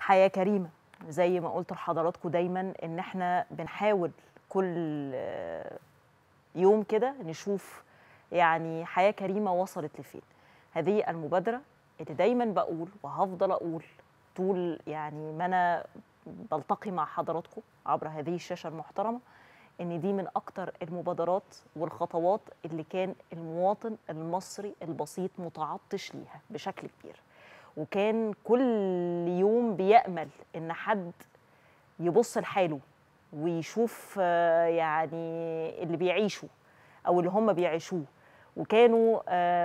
حياه كريمه زي ما قلت لحضراتكم دايما ان احنا بنحاول كل يوم كده نشوف يعني حياه كريمه وصلت لفين هذه المبادره اللي دايما بقول وهفضل اقول طول يعني ما انا بلتقي مع حضراتكم عبر هذه الشاشه المحترمه ان دي من اكتر المبادرات والخطوات اللي كان المواطن المصري البسيط متعطش ليها بشكل كبير وكان كل يوم بيامل ان حد يبص لحاله ويشوف يعني اللي بيعيشوا او اللي هم بيعيشوه وكانوا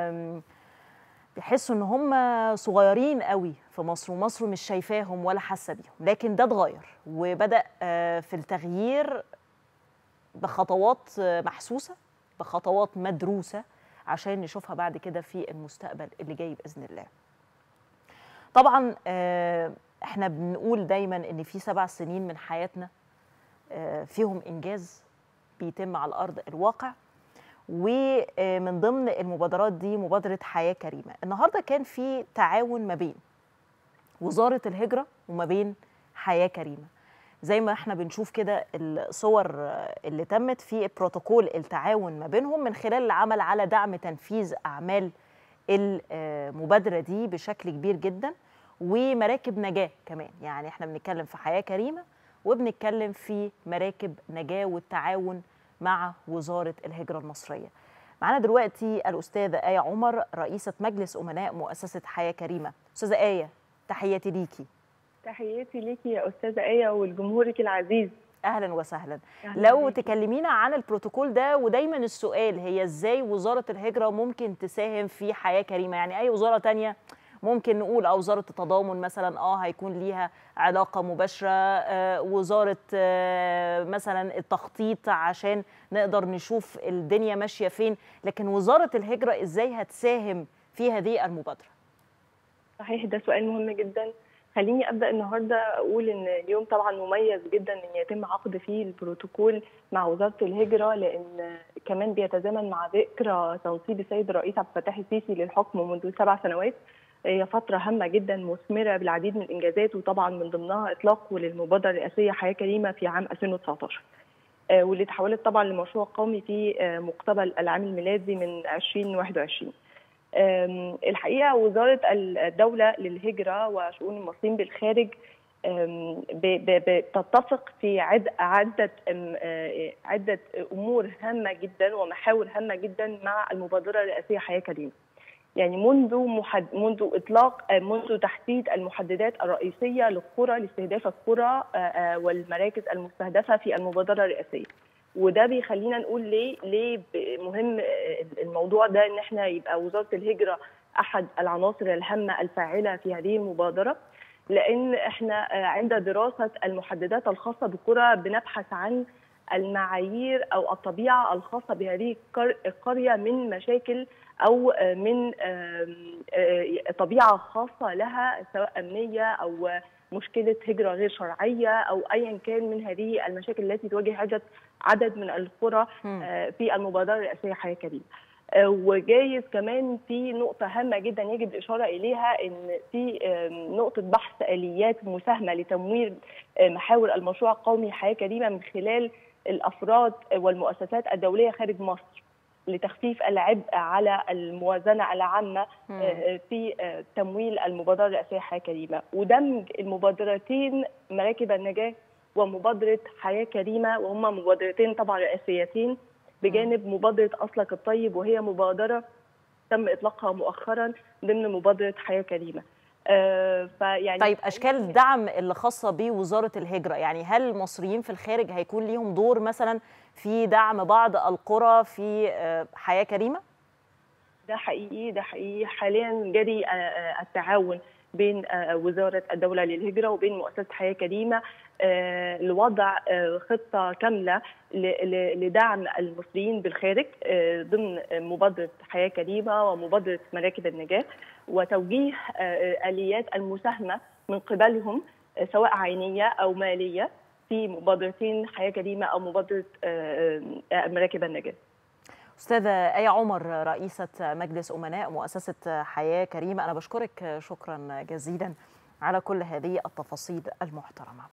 بيحسوا ان هم صغيرين قوي في مصر ومصر مش شايفاهم ولا حاسه بيهم لكن ده اتغير وبدا في التغيير بخطوات محسوسه بخطوات مدروسه عشان نشوفها بعد كده في المستقبل اللي جاي باذن الله طبعا احنا بنقول دايما ان في سبع سنين من حياتنا فيهم انجاز بيتم على ارض الواقع ومن ضمن المبادرات دي مبادره حياه كريمه النهارده كان في تعاون ما بين وزاره الهجره وما بين حياه كريمه زي ما احنا بنشوف كده الصور اللي تمت في بروتوكول التعاون ما بينهم من خلال العمل على دعم تنفيذ اعمال المبادره دي بشكل كبير جدا ومراكب نجاه كمان يعني احنا بنتكلم في حياه كريمه وبنتكلم في مراكب نجاه والتعاون مع وزاره الهجره المصريه. معانا دلوقتي الاستاذه ايه عمر رئيسه مجلس امناء مؤسسه حياه كريمه. استاذه ايه تحياتي ليكي. تحياتي ليكي يا استاذه ايه ولجمهورك العزيز. اهلا وسهلا. أهلا لو بيكي. تكلمينا عن البروتوكول ده ودايما السؤال هي ازاي وزاره الهجره ممكن تساهم في حياه كريمه يعني اي وزاره تانية ممكن نقول او وزاره التضامن مثلا اه هيكون ليها علاقه مباشره آه وزاره آه مثلا التخطيط عشان نقدر نشوف الدنيا ماشيه فين لكن وزاره الهجره ازاي هتساهم في هذه المبادره صحيح ده سؤال مهم جدا خليني ابدا النهارده اقول ان اليوم طبعا مميز جدا ان يتم عقد فيه البروتوكول مع وزاره الهجره لان كمان بيتزامن مع ذكرى تنصيب السيد الرئيس عبد الفتاح السيسي للحكم منذ سبع سنوات هي فترة هامة جدا مثمرة بالعديد من الإنجازات وطبعا من ضمنها إطلاق للمبادرة الرئاسية حياة كريمة في عام 2019 واللي تحولت طبعا لمشروع قومي في مقتبل العام الميلادي من 2021 الحقيقة وزارة الدولة للهجرة وشؤون المصريين بالخارج بتتفق في عدة عدة أمور هامة جدا ومحاور هامة جدا مع المبادرة الرئاسية حياة كريمة يعني منذ محد منذ اطلاق منذ تحديد المحددات الرئيسيه للقرى لاستهداف القرى والمراكز المستهدفه في المبادره الرئاسيه وده بيخلينا نقول ليه ليه مهم الموضوع ده ان احنا يبقى وزاره الهجره احد العناصر الهامه الفاعله في هذه المبادره لان احنا عند دراسه المحددات الخاصه بالقرى بنبحث عن المعايير او الطبيعه الخاصه بهذه القريه من مشاكل او من طبيعه خاصه لها سواء امنيه او مشكله هجره غير شرعيه او ايا كان من هذه المشاكل التي تواجه عدد عدد من القرى في المبادره الرئاسيه حياه كريمه. وجايز كمان في نقطة هامة جدا يجب الإشارة إليها إن في نقطة بحث آليات مساهمة لتمويل محاور المشروع القومي حياة كريمة من خلال الأفراد والمؤسسات الدولية خارج مصر. لتخفيف العبء على الموازنه العامه في تمويل المبادره الرئاسيه حياه كريمه ودمج المبادرتين مراكب النجاه ومبادره حياه كريمه وهما مبادرتين طبعا رئاسيتين بجانب مبادره اصلك الطيب وهي مبادره تم اطلاقها مؤخرا ضمن مبادره حياه كريمه. آه فيعني طيب اشكال الدعم اللي خاصه بوزاره الهجره يعني هل المصريين في الخارج هيكون ليهم دور مثلا في دعم بعض القرى في آه حياه كريمه ده حقيقي ده حقيقي حاليا جري آه التعاون بين وزاره الدوله للهجره وبين مؤسسه حياه كريمه لوضع خطه كامله لدعم المصريين بالخارج ضمن مبادره حياه كريمه ومبادره مراكب النجاه وتوجيه اليات المساهمه من قبلهم سواء عينيه او ماليه في مبادرتين حياه كريمه او مبادره مراكب النجاه. استاذه ايه عمر رئيسه مجلس امناء مؤسسه حياه كريمه انا بشكرك شكرا جزيلا على كل هذه التفاصيل المحترمه